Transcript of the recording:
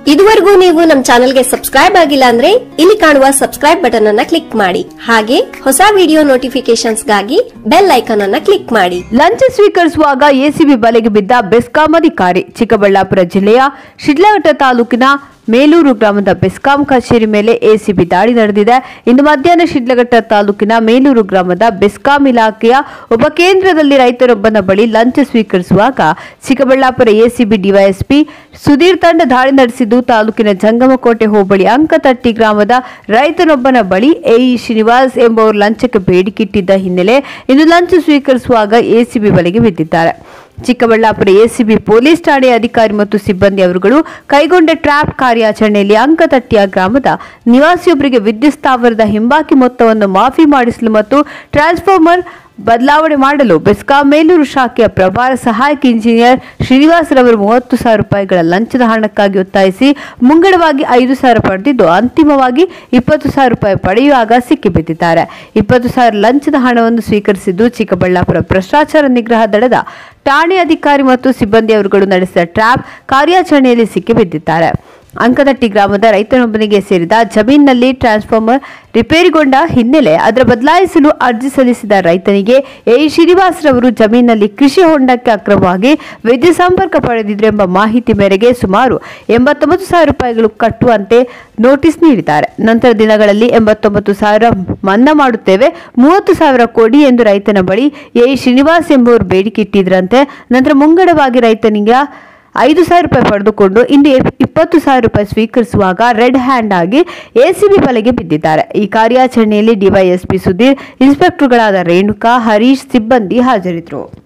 ಇದುವರೆಗೂ ನೀವು ನಮ್ಮ ಚಾನೆಲ್ಗೆ ಸಬ್ಸ್ಕ್ರೈಬ್ ಆಗಿಲ್ಲ ಅಂದ್ರೆ ಇಲ್ಲಿ ಕಾಣುವ ಸಬ್ಸ್ಕ್ರೈಬ್ ಬಟನ್ ಅನ್ನ ಕ್ಲಿಕ್ ಮಾಡಿ ಹಾಗೆ ಹೊಸ ವಿಡಿಯೋ ನೋಟಿಫಿಕೇಶನ್ಸ್ಗಾಗಿ ಬೆಲ್ ಐಕಾನ್ ಅನ್ನ ಕ್ಲಿಕ್ ಮಾಡಿ ಲಂಚ ಸ್ವೀಕರಿಸುವಾಗ ಎಸಿಬಿ ಬಲೆಗೆ ಬಿದ್ದ ಬೆಸ್ಕಾಂ ಅಧಿಕಾರಿ ಚಿಕ್ಕಬಳ್ಳಾಪುರ ಜಿಲ್ಲೆಯ ಶಿಡ್ಲಘಟ್ಟ ತಾಲೂಕಿನ ಮೇಲೂರು ಗ್ರಾಮದ ಬೆಸ್ಕಾಂ ಕಚೇರಿ ಮೇಲೆ ಎಸಿಬಿ ದಾಳಿ ನಡೆದಿದೆ ಇಂದು ಮಧ್ಯಾಹ್ನ ಶಿಡ್ಲಘಟ್ಟ ತಾಲೂಕಿನ ಮೇಲೂರು ಗ್ರಾಮದ ಬೆಸ್ಕಾಂ ಇಲಾಖೆಯ ಉಪಕೇಂದ್ರದಲ್ಲಿ ರೈತರೊಬ್ಬನ ಬಳಿ ಲಂಚ ಸ್ವೀಕರಿಸುವಾಗ ಚಿಕ್ಕಬಳ್ಳಾಪುರ ಎಸಿಬಿ ಡಿವೈಎಸ್ಪಿ ಸುಧೀರ್ ತಂಡ ದಾಳಿ ನಡೆಸಿದ್ದು ತಾಲೂಕಿನ ಜಂಗಮಕೋಟೆ ಹೋಬಳಿ ಅಂಕತಟ್ಟಿ ಗ್ರಾಮದ ರೈತನೊಬ್ಬನ ಬಳಿ ಎಇ ಶ್ರೀನಿವಾಸ್ ಎಂಬುವರು ಲಂಚಕ್ಕೆ ಬೇಡಿಕಿಟ್ಟಿದ್ದ ಹಿನ್ನೆಲೆ ಇಂದು ಲಂಚ ಸ್ವೀಕರಿಸುವಾಗ ಎಸಿಬಿ ಬಲೆಗೆ ಬಿದ್ದಿದ್ದಾರೆ ಚಿಕ್ಕಬಳ್ಳಾಪುರ ಎಸಿಬಿ ಪೊಲೀಸ್ ಠಾಣೆಯ ಅಧಿಕಾರಿ ಮತ್ತು ಸಿಬ್ಬಂದಿ ಅವರುಗಳು ಕೈಗೊಂಡ ಟ್ರ್ಯಾಪ್ ಕಾರ್ಯಾಚರಣೆಯಲ್ಲಿ ಅಂಕತಟ್ಟಿಯ ಗ್ರಾಮದ ನಿವಾಸಿಯೊಬ್ಬರಿಗೆ ವಿದ್ಯುತ್ ಸ್ಥಾವರದ ಹಿಂಬಾಕಿ ಮೊತ್ತವನ್ನು ಮಾಫಿ ಮಾಡಿಸಲು ಮತ್ತು ಟ್ರಾನ್ಸ್ಫಾರ್ಮರ್ ಬದಲಾವಣೆ ಮಾಡಲು ಬೆಸ್ಕಾಂ ಮೇಲೂರು ಶಾಖೆಯ ಪ್ರಭಾರ ಸಹಾಯಕ ಇಂಜಿನಿಯರ್ ಶ್ರೀನಿವಾಸ್ ರವರು ಮೂವತ್ತು ಸಾವಿರ ರೂಪಾಯಿಗಳ ಲಂಚದ ಹಣಕ್ಕಾಗಿ ಒತ್ತಾಯಿಸಿ ಮುಂಗಡವಾಗಿ ಐದು ಸಾವಿರ ಪಡೆದಿದ್ದು ಅಂತಿಮವಾಗಿ ಇಪ್ಪತ್ತು ಸಾವಿರ ರೂಪಾಯಿ ಪಡೆಯುವಾಗ ಸಿಕ್ಕಿಬಿದ್ದಿದ್ದಾರೆ ಇಪ್ಪತ್ತು ಸಾವಿರ ಲಂಚದ ಹಣವನ್ನು ಸ್ವೀಕರಿಸಿದ್ದು ಚಿಕ್ಕಬಳ್ಳಾಪುರ ಭ್ರಷ್ಟಾಚಾರ ನಿಗ್ರಹ ದಳದ ಠಾಣೆ ಅಧಿಕಾರಿ ಮತ್ತು ಸಿಬ್ಬಂದಿ ಅವರುಗಳು ನಡೆಸಿದ ಟ್ರ್ಯಾಪ್ ಕಾರ್ಯಾಚರಣೆಯಲ್ಲಿ ಸಿಕ್ಕಿಬಿದ್ದಿದ್ದಾರೆ ಅಂಕದಟ್ಟಿ ಗ್ರಾಮದ ರೈತನೊಬ್ಬನಿಗೆ ಸೇರಿದ ಜಮೀನಿನಲ್ಲಿ ಟ್ರಾನ್ಸ್ಫಾರ್ಮರ್ ರಿಪೇರಿಗೊಂಡ ಹಿನ್ನೆಲೆ ಅದರ ಬದಲಾಯಿಸಲು ಅರ್ಜಿ ಸಲ್ಲಿಸಿದ ರೈತನಿಗೆ ಎ ಶ್ರೀನಿವಾಸ್ ರವರು ಜಮೀನಿನಲ್ಲಿ ಕೃಷಿ ಹೊಂಡಕ್ಕೆ ಅಕ್ರಮವಾಗಿ ವಿದ್ಯುತ್ ಸಂಪರ್ಕ ಪಡೆದಿದ್ರು ಎಂಬ ಮಾಹಿತಿ ಮೇರೆಗೆ ಸುಮಾರು ಎಂಬತ್ತೊಂಬತ್ತು ಸಾವಿರ ರೂಪಾಯಿಗಳು ಕಟ್ಟುವಂತೆ ನೋಟಿಸ್ ನೀಡಿದ್ದಾರೆ ನಂತರ ದಿನಗಳಲ್ಲಿ ಎಂಬತ್ತೊಂಬತ್ತು ಸಾವಿರ ಮನ್ನಾ ಮಾಡುತ್ತೇವೆ ಮೂವತ್ತು ಸಾವಿರ ಕೊಡಿ ಎಂದು ರೈತನ ಬಳಿ ಎ ಶ್ರೀನಿವಾಸ್ ಎಂಬುವರು ಬೇಡಿಕೆ ಇಟ್ಟಿದ್ರಂತೆ ನಂತರ ಮುಂಗಡವಾಗಿ ರೈತನಿಗೆ ಐದು ಸಾವಿರ ರೂಪಾಯಿ ಪಡೆದುಕೊಂಡು ಇಂದು ಎಪ್- ಇಪ್ಪತ್ತು ಸಾವಿರ ರೂಪಾಯಿ ಸ್ವೀಕರಿಸುವಾಗ ರೆಡ್ ಹ್ಯಾಂಡ್ ಆಗಿ ಎಸಿಬಿ ಬಲೆಗೆ ಬಿದ್ದಿದ್ದಾರೆ ಈ ಕಾರ್ಯಾಚರಣೆಯಲ್ಲಿ ಡಿವೈಎಸ್ಪಿ ಸುಧೀರ್ ಇನ್ಸ್ಪೆಕ್ಟರ್ಗಳಾದ ರೇಣುಕಾ ಹರೀಶ್ ಸಿಬ್ಬಂದಿ ಹಾಜರಿದ್ದರು